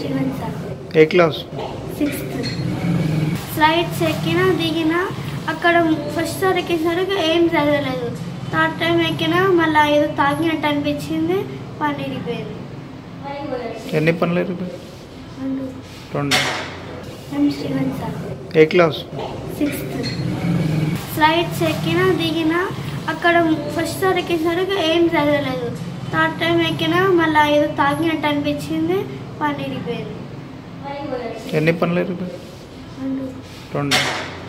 శ్రీవన్ sir A class sixth slides ఎక్కినా దిగినా అక్కడ ఫస్ట్ సార్ ఎక్కేసరికి ఏం చదవలేదు థర్డ్ టైం ఎక్కినా మళ్ళీ ఏదో తాగినట్టు అనిపించింది పని ఇరిగిపోయింది ఎన్ని పనులు అయిపోయాయి రెండు ఎం శ్రీవన్ sir A class sixth slides ఎక్కినా దిగినా అక్కడ ఫస్ట్ సార్ ఎక్కేసరికి ఏం చదవలేదు థర్డ్ టైం ఎక్కినా మళ్ళీ ఏదో తాగినట్టు అనిపించింది పని ఇరిగిపోయింది ఎన్ని పనులు అయిపోయాయి రెండు